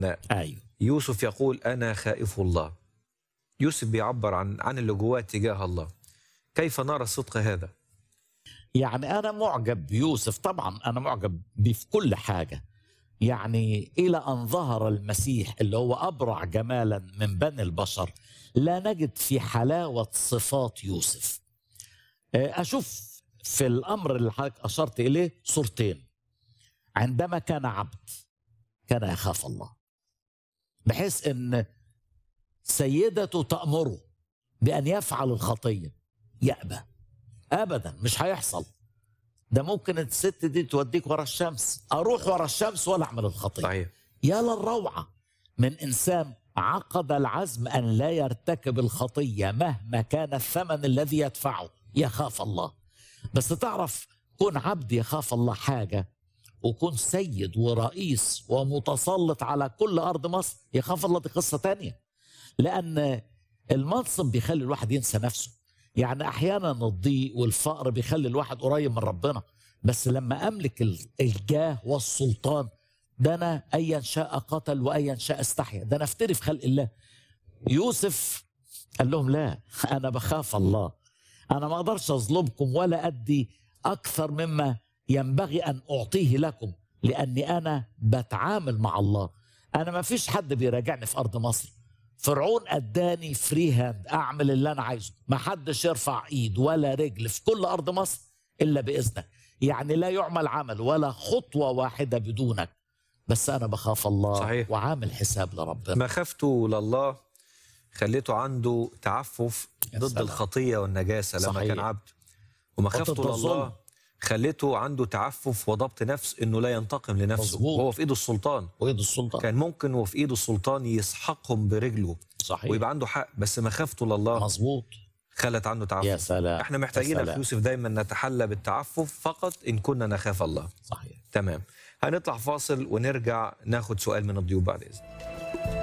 ايوه يوسف يقول انا خائف الله يوسف بيعبر عن عن اللي جواه تجاه الله كيف نرى الصدق هذا يعني انا معجب بيوسف طبعا انا معجب بيه في كل حاجه يعني الى ان ظهر المسيح اللي هو ابرع جمالا من بني البشر لا نجد في حلاوه صفات يوسف آه، اشوف في الامر اللي حضرتك اشرت اليه صورتين عندما كان عبد كان يخاف الله بحيث ان سيدته تامره بان يفعل الخطيه يأبى ابدا مش هيحصل ده ممكن الست دي توديك ورا الشمس اروح ورا الشمس ولا اعمل الخطيه صحيح يا للروعه من انسان عقد العزم ان لا يرتكب الخطيه مهما كان الثمن الذي يدفعه يخاف الله بس تعرف كون عبد يخاف الله حاجه وكون سيد ورئيس ومتسلط على كل ارض مصر يخاف الله دي قصه تانية لان المنصب بيخلي الواحد ينسى نفسه يعني احيانا الضيق والفقر بيخلي الواحد قريب من ربنا بس لما املك ال- الجاه والسلطان ده انا ايا شاء قتل وايا شاء استحيا ده انا افتري في خلق الله يوسف قال لهم لا انا بخاف الله انا ما اقدرش اظلمكم ولا ادي اكثر مما ينبغي ان اعطيه لكم لاني انا بتعامل مع الله انا ما فيش حد بيراجعني في ارض مصر فرعون اداني فري هاند اعمل اللي انا عايزه ما حدش يرفع ايد ولا رجل في كل ارض مصر الا باذنك يعني لا يعمل عمل ولا خطوه واحده بدونك بس انا بخاف الله صحيح. وعامل حساب لربنا مخافته لله خليته عنده تعفف يا ضد سلام. الخطيه والنجاسه لما صحيح. كان عبد ومخافته وضد الظلم. لله خليته عنده تعفف وضبط نفس انه لا ينتقم لنفسه مظبوط. وهو في ايده السلطان وايد السلطان كان ممكن وفي ايده السلطان يسحقهم برجله صحيح ويبقى عنده حق بس مخافته لله مظبوط خلت عنده تعفف يا سلام احنا محتاجين يا يا سلام. يوسف دايما نتحلى بالتعفف فقط ان كنا نخاف الله صحيح تمام هنطلع فاصل ونرجع ناخد سؤال من الضيوف بعد اذن